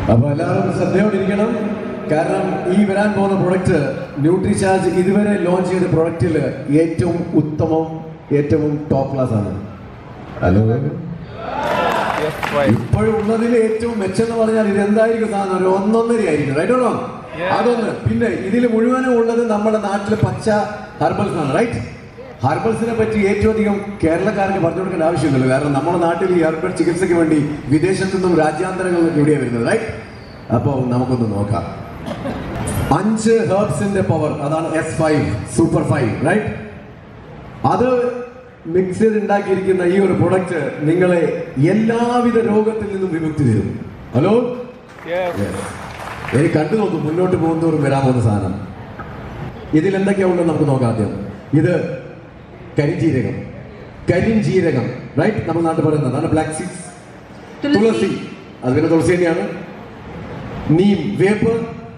അപ്പൊ എല്ലാവരും ശ്രദ്ധയോടിരിക്കണം കാരണം ഈ വരാൻ പോകുന്ന പ്രൊഡക്റ്റ് ന്യൂട്രി ചാർജ് ഇതുവരെ ലോഞ്ച് ചെയ്ത പ്രൊഡക്റ്റിൽ ഏറ്റവും ഉത്തമം ഏറ്റവും ടോപ്പ് ക്ലാസ് ആണ് ഹലോ ഇപ്പോഴും ഉള്ളതിൽ ഏറ്റവും മെച്ചം എന്ന് പറഞ്ഞാൽ ഇത് എന്തായിരിക്കും സാധനം ഒരു ഒന്നൊന്നര ആയിരിക്കും റൈറ്റ് ഓണോ അതൊന്ന് പിന്നെ ഇതിൽ മുഴുവനും ഉള്ളത് നമ്മുടെ നാട്ടിലെ പച്ച ഹെർബൽസ് ആണ് റൈറ്റ് ഹെർബൽസിനെ പറ്റി ഏറ്റവും അധികം കേരളക്കാർക്ക് പറഞ്ഞു കൊടുക്കേണ്ട ആവശ്യമില്ലല്ലോ കാരണം നമ്മുടെ നാട്ടിൽ ഈ ഹെർബൽ ചികിത്സയ്ക്ക് വേണ്ടി വിദേശത്തു നിന്നും രാജ്യാന്തരങ്ങളിൽ നിന്നും ഇവിടെയാണ് വരുന്നത് റൈറ്റ് അപ്പോൾ നമുക്കൊന്ന് നോക്കാം അഞ്ച് ഹെർബ്സിന്റെ പവർ അതാണ് S five super five right അത് മിക്സ് ചെയ്ത് ഉണ്ടാക്കിയിരിക്കുന്ന ഈ ഒരു പ്രൊഡക്റ്റ് നിങ്ങളെ എല്ലാവിധ രോഗത്തിൽ നിന്നും വിമുക്തി തരും ഹലോ Yes. എനിക്ക് കണ്ടു നോക്കും മുന്നോട്ട് പോകുന്നതോറും വരാൻ പോകുന്ന സാധനം ഇതിൽ എന്തൊക്കെയാ ഉള്ളത് നമുക്ക് നോക്കാം ആദ്യം ഇത് കരിഞ്ജീരകം കരിഞ്ജീരകം റൈറ്റ് നമ്മുടെ നാട്ടിൽ പറയുന്നത് അതാണ് ബ്ലാക്ക് സീഡ്സ് തുളസി. തുളസി അത് പിന്നെ തുളസി തന്നെയാണ് നീം വേപ്പ്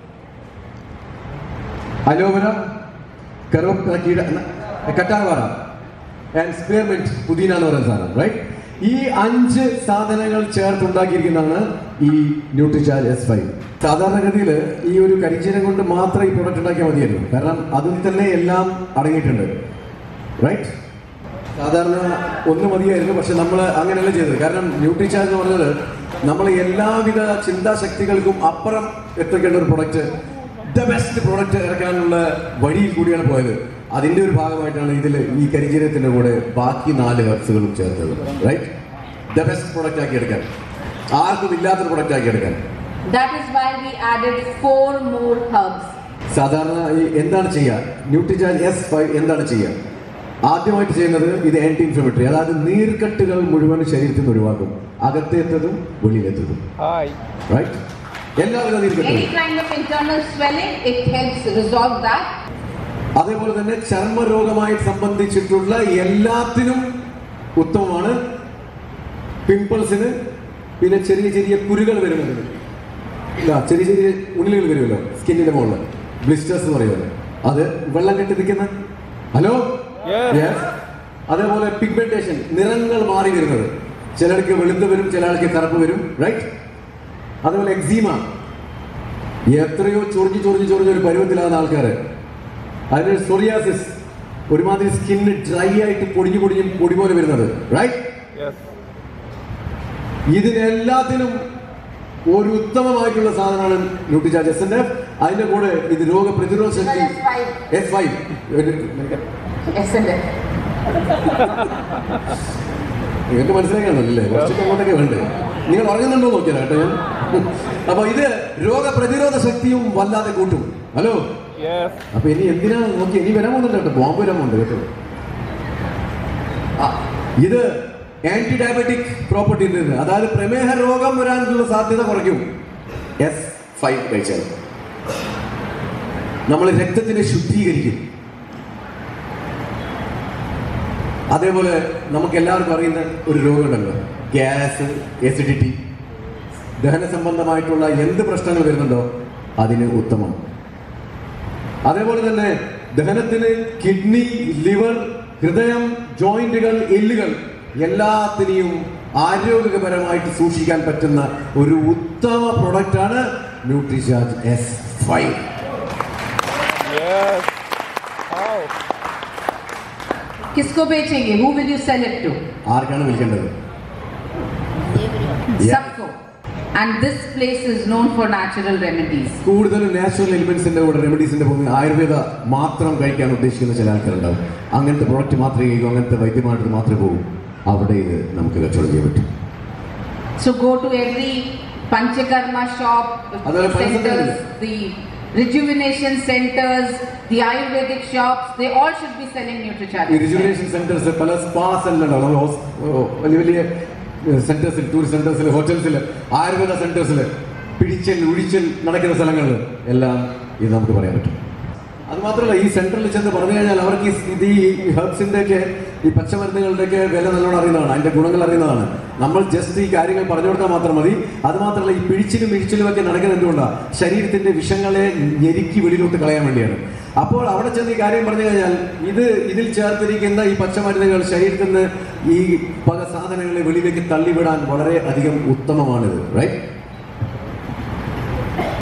അലോവര കറുവ കീട കറ്റാർവാറ ആൻഡ് സ്പെയർമെന്റ് പുതിന എന്ന് പറയുന്ന സാധനം റൈറ്റ് ഈ അഞ്ച് സാധനങ്ങൾ ചേർത്തുണ്ടാക്കിയിരിക്കുന്നതാണ് ഈ ന്യൂട്രിചാർജ് എസ് ഫൈവ് സാധാരണഗതിയിൽ ഈ ഒരു കരിഞ്ചീരം കൊണ്ട് മാത്രം ഈ പ്രൊഡക്റ്റ് ഉണ്ടാക്കിയാൽ മതിയായിരുന്നു കാരണം അതിൽ തന്നെ എല്ലാം അടങ്ങിയിട്ടുണ്ട് റൈറ്റ് സാധാരണ ഒന്ന് മതിയായിരുന്നു പക്ഷെ നമ്മൾ അങ്ങനെയല്ല ചെയ്തത് കാരണം ന്യൂട്രിചാർജ് എന്ന് പറഞ്ഞത് നമ്മൾ എല്ലാവിധ ചിന്താശക്തികൾക്കും അപ്പുറം എത്തിക്കേണ്ട ഒരു പ്രൊഡക്റ്റ് ദ ബെസ്റ്റ് പ്രൊഡക്റ്റ് ഇറക്കാനുള്ള വഴിയിൽ കൂടിയാണ് പോയത് അതിന്റെ ഒരു ഭാഗമായിട്ടാണ് ഇതിൽ ഈ കരിജീരകത്തിന്റെ കൂടെ ബാക്കി നാല് ഹെർബ്സുകളും ചേർത്തത് റൈറ്റ് ദ ബെസ്റ്റ് പ്രൊഡക്റ്റ് ആക്കി എടുക്കാൻ ആർക്കും ഇല്ലാത്തൊരു പ്രൊഡക്റ്റ് ആക്കി എടുക്കാൻ That is why we added four more herbs. സാധാരണ ഈ എന്താണ് ചെയ്യുക ന്യൂട്രിചാർജ് എസ് ഫൈവ് എന്താണ് ചെയ്യുക ആദ്യമായിട്ട് ചെയ്യുന്നത് ഇത് ആന്റി ഇൻഫ്ലമേറ്ററി അതായത് നീർക്കെട്ടുകൾ മുഴുവൻ ശരീരത്തിൽ നിന്ന് ഒഴിവാക്കും അകത്തേത്തതും വെളിയിലെത്തതും Hi. റൈറ്റ് എല്ലാവിധ നീർക്കെട്ടുകളും Any kind of internal swelling, it helps resolve that. അതേപോലെ തന്നെ ചർമ്മരോഗമായി സംബന്ധിച്ചിട്ടുള്ള എല്ലാത്തിനും ഉത്തമമാണ് പിമ്പിൾസിന് പിന്നെ ചെറിയ ചെറിയ കുരുകൾ വരുന്നതിന് ഇതാ, ചെറിയ ചെറിയ ഉള്ളികൾ വരുമല്ലോ സ്കിന്നിന്റെ മുകളിൽ ബ്ലിസ്റ്റേഴ്സ് എന്ന് പറയുമല്ലോ അത് വെള്ളം കെട്ടി നിൽക്കുന്ന ഹലോ Yes. അതേപോലെ പിഗ്മെന്റേഷൻ നിറങ്ങൾ മാറി വരുന്നത് ചിലർക്ക് വെളുത്ത് വരും ചില ആൾക്ക് കറുപ്പ് വരും റൈറ്റ് അതേപോലെ എക്സീമ എത്രയോ ചൊറിഞ്ഞ് ചൊറിഞ്ഞ് ചൊറിഞ്ഞ ഒരു പരുവത്തിലാകുന്ന ആൾക്കാർ അതിന് സൊറിയാസിസ് ഒരുമാതിരി സ്കിന്ന് ഡ്രൈ ആയിട്ട് പൊടിഞ്ഞു പൊടിഞ്ഞ് പൊടി പോലെ വരുന്നത് റൈറ്റ് Yes. ഇതിനെല്ലാത്തിനും ഒരു ഉത്തമമായിട്ടുള്ള സാധനമാണ് ന്യൂട്രിചാർജ് എസ് എൻ എഫ് അതിന്റെ കൂടെ ഇത് രോഗപ്രതിരോധ ശക്തി Well, S5. S five Yes, and then. നിങ്ങൾക്ക് മനസ്സിലാക്കാണല്ലേ കുറച്ചൊക്കെ അങ്ങോട്ടൊക്കെ വേണ്ടേ നിങ്ങൾ ഉറങ്ങുന്നുണ്ടോ നോക്കിയാൽ കേട്ടോ ഞാൻ അപ്പൊ ഇത് രോഗപ്രതിരോധ ശക്തിയും വല്ലാതെ കൂട്ടും ഹലോ Yes. അപ്പൊ ഇനി എന്തിനാ നോക്കി ഇനി വരാൻ പോകുന്നുണ്ട് കേട്ടോ ബോംബ് വരാൻ പോകുന്നുണ്ട് കേട്ടോ ആ, ഇത് ആന്റി ഡയബറ്റിക് പ്രോപ്പർട്ടി ഉണ്ട് ഇതിന്. അതായത് പ്രമേഹ രോഗം വരാനുള്ള സാധ്യത കുറയ്ക്കും എസ് ഫൈവ് കഴിച്ചാൽ നമ്മൾ രക്തത്തിനെ ശുദ്ധീകരിക്കും അതേപോലെ നമുക്ക് എല്ലാവർക്കും അറിയുന്ന ഒരു രോഗമുണ്ടല്ലോ ഗ്യാസ് എസിഡിറ്റി ദഹന സംബന്ധമായിട്ടുള്ള എന്ത് പ്രശ്നങ്ങൾ വരുന്നുണ്ടോ അതിന് ഉത്തമം അതേപോലെ തന്നെ ദഹനത്തിന് കിഡ്നി ലിവർ ഹൃദയം ജോയിന്റുകൾ എല്ലുകൾ എല്ലാത്തിനെയും ആരോഗ്യപരമായിട്ട് സൂക്ഷിക്കാൻ പറ്റുന്ന ഒരു ഉത്തമ പ്രൊഡക്റ്റ് ആണ് nutricharge S five Yes. How? किसको बेचेंगे who will you sell it to ആർക്കാണ് വിളിക്കേണ്ടത് Yeah. सबको and this place is known for natural remedies കൂടുതലും നാച്ചുറൽ എലിമെന്റ്സിന്റെ കൂടെ റെമഡീസിന്റെ പോകുന്ന ആയുർവേദ മാത്രം കഴിക്കാൻ ഉദ്ദേശിക്കുന്ന ചില ആൾക്കാരുണ്ടാവും അങ്ങനത്തെ പ്രോഡക്റ്റ് മാത്രമേ കഴിക്കൂ അങ്ങനത്തെ വൈദ്യമായിട്ട് മാത്രമേ പോകും അവിടെ ഇത് നമുക്ക് കച്ചവടം ചെയ്യാൻ പറ്റും so go to every panchakarma shop Adala centers Panchakarma. the rejuvenation centers the ayurvedic shops they all should be selling ഈ nutricharge റിജുവിനേഷൻ സെന്റേഴ്സ് പല സ്പാസ് എല്ലാം ഉണ്ടാവും നമ്മൾ ഹോസ്- ഓ, വലിയ വലിയ സെന്റേഴ്സിൽ ടൂറിസ്റ്റ് സെന്റേഴ്സിൽ ഹോട്ടൽസിൽ ആയുർവേദ സെന്റേഴ്സിൽ പിടിച്ചൽ ഉഴിച്ചൽ നടക്കുന്ന സ്ഥലങ്ങളിൽ എല്ലാം ഇത് നമുക്ക് പറയാൻ പറ്റും അത് മാത്രമല്ല ഈ സെന്ററിൽ ചെന്ന് പറഞ്ഞു കഴിഞ്ഞാൽ അവർക്ക് ഈ ഇത് ഈ ഹെർബ്സിന്റെ ഒക്കെ ഈ പച്ചമരുന്നുകളുടെ ഒക്കെ വില നല്ലോണം അറിയുന്നതാണ് അതിന്റെ ഗുണങ്ങൾ അറിയുന്നതാണ് നമ്മൾ ജസ്റ്റ് ഈ കാര്യങ്ങൾ പറഞ്ഞു കൊടുത്താൽ മാത്രം മതി അത് മാത്രമല്ല ഈ പിഴിച്ചിലും ഇഴിച്ചിലും ഒക്കെ നടക്കുന്നത് എന്തുകൊണ്ടാണ് ശരീരത്തിന്റെ വിഷങ്ങളെ ഞെരുക്കി വെളിയിലോട്ട് കളയാൻ വേണ്ടിയാണ് അപ്പോൾ അവിടെ ചെന്ന് ഈ കാര്യം പറഞ്ഞു കഴിഞ്ഞാൽ ഇത് ഇതിൽ ചേർത്തിരിക്കുന്ന ഈ പച്ചമരുന്നുകൾ ശരീരത്തിൽ നിന്ന് ഈ പല സാധനങ്ങളെ വെളിയിലേക്ക് തള്ളിവിടാൻ വളരെ അധികം ഉത്തമമാണിത് റൈറ്റ്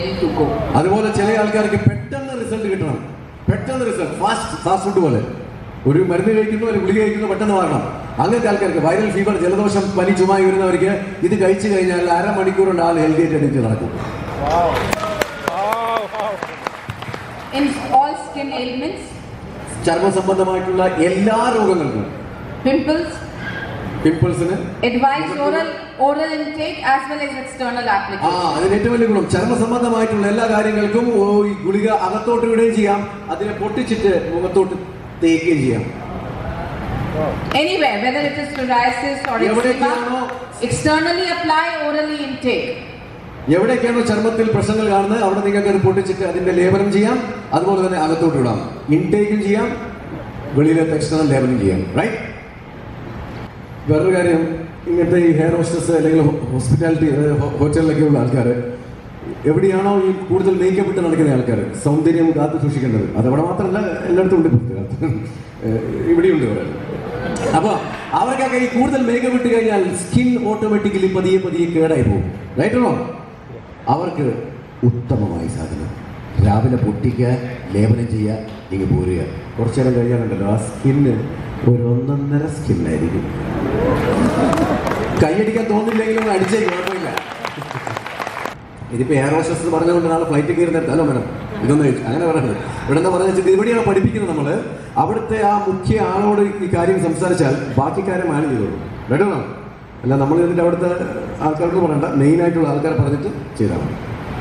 ready to go. അതുപോലെ ചില ആൾക്കാർക്ക് പെട്ടെന്ന് റിസൾട്ട് കിട്ടണം പെട്ടെന്ന് റിസൾട്ട് ഫാസ്റ്റ് ഫാസ്റ്റ് ഫുഡ് പോലെ ഒരു മരുന്ന് കഴിക്കുന്നു ഒരു ഗുളിക കഴിക്കുന്നു പെട്ടെന്ന് മാറണം അങ്ങനത്തെ ആൾക്കാർക്ക് വൈറൽ ഫീവർ ജലദോഷം പനി ചുമായി വരുന്നവർക്ക് ഇത് കഴിച്ചു കഴിഞ്ഞാൽ അരമണിക്കൂർ കൊണ്ട് ആൾ ഹെൽത്തി ആയിട്ട് എണീറ്റ് നടക്കും Wow. Wow. Wow. In all skin ailments, ചർമ്മ സംബന്ധമായിട്ടുള്ള എല്ലാ രോഗങ്ങൾക്കും pimples, പിമ്പിൾസിന് advise oral oral intake as well as external ആ application. അതിന് ഏറ്റവും വലിയ ഗുണം ചർമ്മ സംബന്ധമായിട്ടുള്ള എല്ലാ കാര്യങ്ങൾക്കും ഓ, ഈ ഗുളിക അകത്തോട്ട് വിടുകയും ചെയ്യാം അതിനെ പൊട്ടിച്ചിട്ട് മുഖത്തോട്ട് തേക്കുകയും ചെയ്യാം Anywhere, whether it is psoriasis or എവിടേക്കാണോ eczema, externally apply, orally intake. എവിടേക്കാണോ ചർമ്മത്തിൽ പ്രശ്നങ്ങൾ കാണുന്നത് അവിടെ നിങ്ങൾക്ക് അത് പൊട്ടിച്ചിട്ട് അതിന്റെ ലേപനം ചെയ്യാം അതുപോലെ തന്നെ അകത്തോട്ട് വിടാം ഇൻടേക്കും ചെയ്യാം വെളിയിലത്തെ എക്സ്റ്റേണൽ ലേപനം ചെയ്യാം റൈറ്റ് വേറൊരു കാര്യം ഇങ്ങനത്തെ ഈ ഹെയർ ഹോസ്റ്റസ് അല്ലെങ്കിൽ ഹോസ്പിറ്റാലിറ്റി ഹോട്ടലിലൊക്കെ ഉള്ള ആൾക്കാർ എവിടെയാണോ ഈ കൂടുതൽ മേക്കപ്പ് ഇട്ട് നടക്കുന്ന ആൾക്കാർ സൗന്ദര്യം കാത്തു സൂക്ഷിക്കേണ്ടത് അതവിടെ മാത്രമല്ല എല്ലായിടത്തും ഉണ്ട് ഇപ്പോഴത്തെ കാലത്ത് ഏഹ് ഇവിടെയുണ്ട് ഇവിടെ അപ്പൊ അവർക്കൊക്കെ ഈ കൂടുതൽ മേക്കപ്പ് ഇട്ട് കഴിഞ്ഞാൽ സ്കിൻ ഓട്ടോമാറ്റിക്കലി പതിയെ പതിയെ കേടായി പോകും റൈറ്റ് ആണോ അവർക്ക് ഉത്തമമായ സാധനം രാവിലെ പൊട്ടിക്കുക ലേപനം ചെയ്യുക നിങ്ങൾ പോരുക കുറച്ചു നേരം കഴിയാനുണ്ടല്ലോ ആ സ്കിന്ന് ഒരു ഒന്നൊന്നര സ്കിന്നായിരിക്കും കൈയടിക്കാൻ തോന്നില്ലെങ്കിലും അടിച്ചേ കുഴപ്പമില്ല ഇതിപ്പോ എയർ ഹോസ്റ്റസ് എന്ന് പറഞ്ഞുകൊണ്ട് നാളെ ഫ്ലൈറ്റ് കയറുന്ന ഹലോ മേഡം ഇതൊന്നും ചോദിച്ചു അങ്ങനെ പറയുന്നത് ഇവിടെ എന്താ പറയുന്നത് വെച്ചാൽ ഇവിടെയാണ് പഠിപ്പിക്കുന്നത് നമ്മൾ അവിടുത്തെ ആ മുഖ്യ ആളോട് ഈ കാര്യം സംസാരിച്ചാൽ ബാക്കി കാര്യം മാനേജ് ചെയ്തോളൂ കേട്ടോ അല്ല നമ്മൾ ഇതിന്റെ അവിടുത്തെ ആൾക്കാർക്ക് പറയണ്ട മെയിൻ ആയിട്ടുള്ള ആൾക്കാരെ പറഞ്ഞിട്ട് ചെയ്താൽ മതി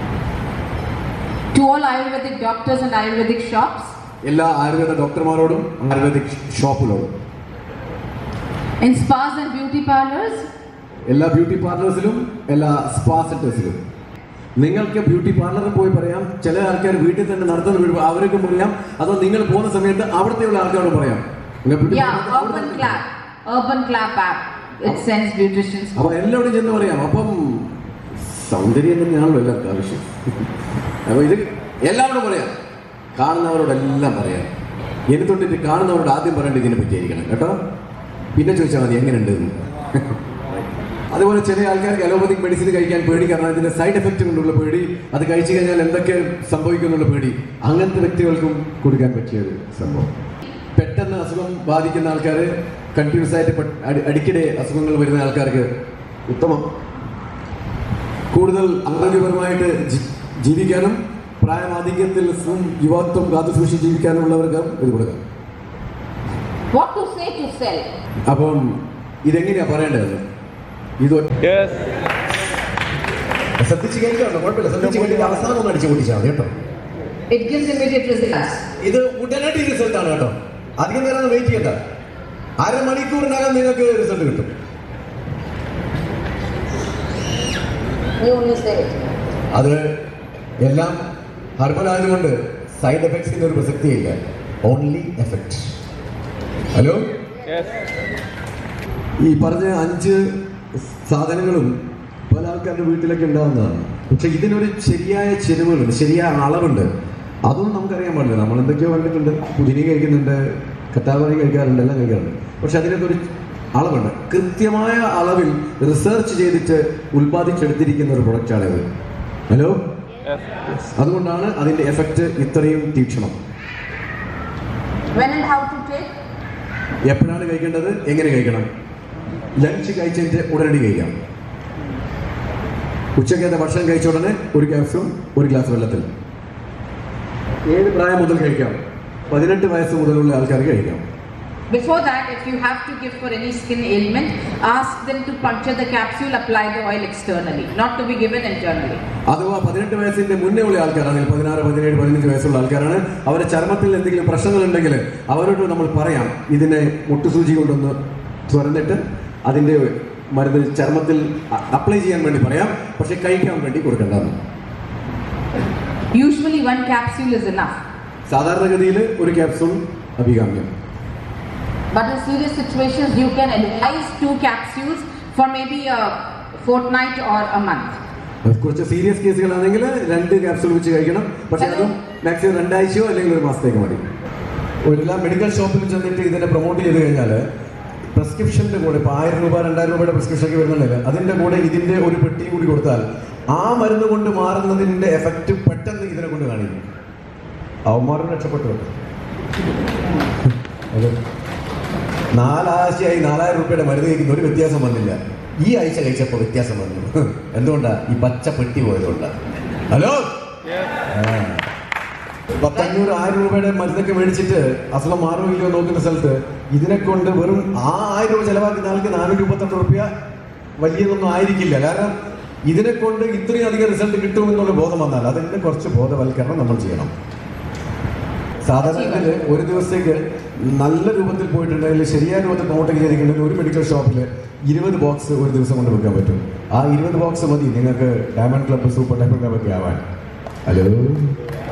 To all Ayurvedic doctors and Ayurvedic shops, എല്ലാ ആയുർവേദ ഡോക്ടർമാരോടും ആയുർവേദിക് ഷോപ്പിലോടും in spas and beauty parlors, എല്ലാ ബ്യൂട്ടി പാർലേഴ്സിലും എല്ലാ സ്പാ സെന്റേഴ്സിലും നിങ്ങൾക്ക് ബ്യൂട്ടി പാർലറിൽ പോയി പറയാം ചില ആൾക്കാർ വീട്ടിൽ തന്നെ നടത്തുന്ന വീട് അവർക്കും പറയാം അതോ നിങ്ങൾ പോകുന്ന സമയത്ത് അവിടുത്തെയുള്ള ആൾക്കാരോട് പറയാം നിങ്ങൾ beauty yeah, parlour അവിടെ Urban തന്നെ Clap, Urban Clap app. It sends beauticians. അപ്പൊ എല്ലാവരും ചെന്ന് പറയാം അപ്പം സൗന്ദര്യം തന്നെയാണല്ലോ എല്ലാവർക്കും ആവശ്യം അപ്പൊ ഇത് എല്ലാവരോടും പറയാം കാണുന്നവരോടെല്ലാം പറയാം എന്നെ തൊട്ടിട്ട് കാണുന്നവരോട് ആദ്യം പറയേണ്ടത് ഇതിനെ പറ്റിയായിരിക്കണം കേട്ടോ പിന്നെ ചോദിച്ചാൽ മതി എങ്ങനെയുണ്ട് എന്ന്. അതുപോലെ ചില ആൾക്കാർക്ക് അലോപ്പതിക് മെഡിസിൻ കഴിക്കാൻ പേടി കാരണം അതിന്റെ സൈഡ് എഫക്റ്റ് കൊണ്ടുള്ള പേടി അത് കഴിച്ചു കഴിഞ്ഞാൽ എന്തൊക്കെ സംഭവിക്കുന്നുള്ള പേടി അങ്ങനത്തെ വ്യക്തികൾക്കും കൊടുക്കാൻ പറ്റിയ ഒരു സംഭവം പെട്ടെന്ന് അസുഖം ബാധിക്കുന്ന ആൾക്കാർ കണ്ടിന്യൂസ് ആയിട്ട് പെ- അടി- അടിക്കടി അസുഖങ്ങൾ വരുന്ന ആൾക്കാർക്ക് ഉത്തമം കൂടുതൽ ആരോഗ്യപരമായിട്ട് ജി- ജീവിക്കാനും പ്രായമാധിക്യത്തിൽ സ്വം യുവാത്വം കാത്തു സൂക്ഷിച്ച് ജീവിക്കാനുള്ളവർക്ക് ഇത് കൊടുക്കാം What to say to sell? അപ്പം ഇതെങ്ങനെയാ പറയേണ്ടത് ഇത് ഒറ്റ- Yes. ശ്രദ്ധിച്ച് കേൾക്കാമല്ലോ കുഴപ്പമില്ല ശ്രദ്ധിച്ച് കേട്ടിട്ട് അവസാനം ഒന്ന് അടിച്ചു പൊട്ടിച്ചാൽ മതി കേട്ടോ It gives immediate results. ഇത് ഉടനടി റിസൾട്ട് ആണ് കേട്ടോ അധികം നേരം വെയിറ്റ് ചെയ്യണ്ട അരമണിക്കൂറിനകം നിങ്ങൾക്ക് റിസൾട്ട് കിട്ടും You only say it. അത് എല്ലാം ഹർബൽ ആയതുകൊണ്ട് സൈഡ് എഫക്ട്സിന്റെ ഒരു പ്രസക്തിയില്ല ഓൺലി എഫക്ട് ഹലോ Yes. ഈ പറഞ്ഞ അഞ്ച് സാധനങ്ങളും പല ആൾക്കാരുടെ വീട്ടിലൊക്കെ ഉണ്ടാവുന്നതാണ് പക്ഷെ ഇതിനൊരു ശരിയായ ചെരുവുകളുണ്ട് ശരിയായ അളവുണ്ട് അതൊന്നും നമുക്കറിയാൻ പാടില്ല നമ്മൾ എന്തൊക്കെയോ കണ്ടിട്ടുണ്ട് പുതിനി കഴിക്കുന്നുണ്ട് കറ്റാവറി കഴിക്കാറുണ്ട് എല്ലാം കഴിക്കാറുണ്ട് പക്ഷെ അതിനൊക്കെ ഒരു അളവുണ്ട് കൃത്യമായ അളവിൽ റിസർച്ച് ചെയ്തിട്ട് ഉൽപ്പാദിച്ചെടുത്തിരിക്കുന്ന ഒരു പ്രൊഡക്റ്റാണിത് ഹലോ Yes. അതുകൊണ്ടാണ് അതിന്റെ എഫക്റ്റ് ഇത്രയും തീക്ഷണം When and how to take? എപ്പോഴാണ് കഴിക്കേണ്ടത് എങ്ങനെ കഴിക്കണം ലഞ്ച് കഴിച്ചതിന്റെ ഉടനടി കഴിക്കാം ഉച്ചക്കത്തെ ഭക്ഷണം കഴിച്ച ഉടനെ ഒരു ക്യാപ്സ്യൂൾ ഒരു ഗ്ലാസ് വെള്ളത്തിൽ ഏത് പ്രായം മുതൽ കഴിക്കാം പതിനെട്ട് വയസ്സ് മുതലുള്ള ആൾക്കാർക്ക് കഴിക്കാം Before that, if you have to give for any skin ailment, ask them to puncture the capsule, apply the oil externally, not to be given internally. അഥവാ പതിനെട്ട് വയസ്സിന്റെ മുന്നേ ഉള്ള ആൾക്കാരാണെങ്കിൽ പതിനാറ് പതിനേഴ് പതിനഞ്ച് വയസ്സുള്ള ആൾക്കാരാണ് അവരുടെ ചർമ്മത്തിൽ എന്തെങ്കിലും പ്രശ്നങ്ങളുണ്ടെങ്കിൽ അവരോട് നമ്മൾ പറയാം ഇതിനെ മുട്ടുസൂചി കൊണ്ടൊന്ന് തുറന്നിട്ട് അതിന്റെ മരുന്ന് ചർമ്മത്തിൽ അപ്ലൈ ചെയ്യാൻ വേണ്ടി പറയാം പക്ഷെ കഴിക്കാൻ വേണ്ടി കൊടുക്കേണ്ടതാണ് Usually, one capsule is enough. സാധാരണഗതിയിൽ ഒരു ക്യാപ്സൂൾ അഭികാമ്യം But in serious situations, you can advise two capsules for maybe a fortnight or a month. അത് കുറച്ച് സീരിയസ് കേസുകളാണെങ്കിൽ രണ്ട് ക്യാപ്സൂൾ വെച്ച് കഴിക്കണം പക്ഷെ അതും മാക്സിമം രണ്ടാഴ്ചയോ അല്ലെങ്കിൽ ഒരു മാസത്തേക്ക് മതി ഒരു എല്ലാ മെഡിക്കൽ ഷോപ്പിൽ ചെന്നിട്ട് ഇതിനെ പ്രൊമോട്ട് ചെയ്ത് കഴിഞ്ഞാൽ പ്രിസ്ക്രിപ്ഷന്റെ കൂടെ ഇപ്പോൾ ആയിരം രൂപ രണ്ടായിരം രൂപയുടെ പ്രിസ്ക്രിപ്ഷൻ ഒക്കെ വരുന്നുണ്ടല്ലോ അതിന്റെ കൂടെ ഇതിന്റെ ഒരു പെട്ടി കൂടി കൊടുത്താൽ ആ മരുന്ന് കൊണ്ട് മാറുന്നതിന്റെ എഫക്റ്റ് പെട്ടെന്ന് ഇതിനെ കൊണ്ട് കാണിക്കും അവന്മാരും രക്ഷപ്പെട്ടു കേട്ടോ. അത് നാലാഴ്ചയായി നാലായിരം രൂപയുടെ മരുന്ന് കഴിക്കുന്ന ഒരു വ്യത്യാസം വന്നില്ല ഈ ആഴ്ച കഴിച്ചപ്പോൾ വ്യത്യാസം വന്നു എന്തുകൊണ്ടാ ഈ പച്ച പെട്ടി പോയതുകൊണ്ടാ ഹലോ Yes. പത്തഞ്ഞൂറ് ആയിരം രൂപയുടെ മരുന്നൊക്കെ മേടിച്ചിട്ട് അസുഖം മാറുമോ ഇല്ലയോ നോക്കുന്ന സ്ഥലത്ത് ഇതിനെ കൊണ്ട് വെറും ആ ആയിരം രൂപ ചെലവാക്കുന്ന ആൾക്ക് നാനൂറ്റി മുപ്പത്തെട്ട് റുപ്യ വലിയതൊന്നും ആയിരിക്കില്ല കാരണം ഇതിനെ കൊണ്ട് ഇത്രയും അധികം റിസൾട്ട് കിട്ടുമെന്നുള്ള ബോധം വന്നാൽ അതിന്റെ കുറച്ച് ബോധവൽക്കരണം നമ്മൾ ചെയ്യണം സാധാരണ ഒരു ദിവസത്തേക്ക് നല്ല രൂപത്തിൽ പോയിട്ടുണ്ടെങ്കിൽ ശരിയായ രൂപത്തിൽ പ്രൊമോട്ട് ചെയ്തിരിക്കുന്നെങ്കിൽ ഒരു മെഡിക്കൽ ഷോപ്പിൽ ഇരുപത് ബോക്സ് ഒരു ദിവസം കൊണ്ട് വെക്കാൻ പറ്റും ആ ഇരുപത് ബോക്സ് മതി നിങ്ങൾക്ക് diamond club super diamond club ഒക്കെ ആവാൻ ഹലോ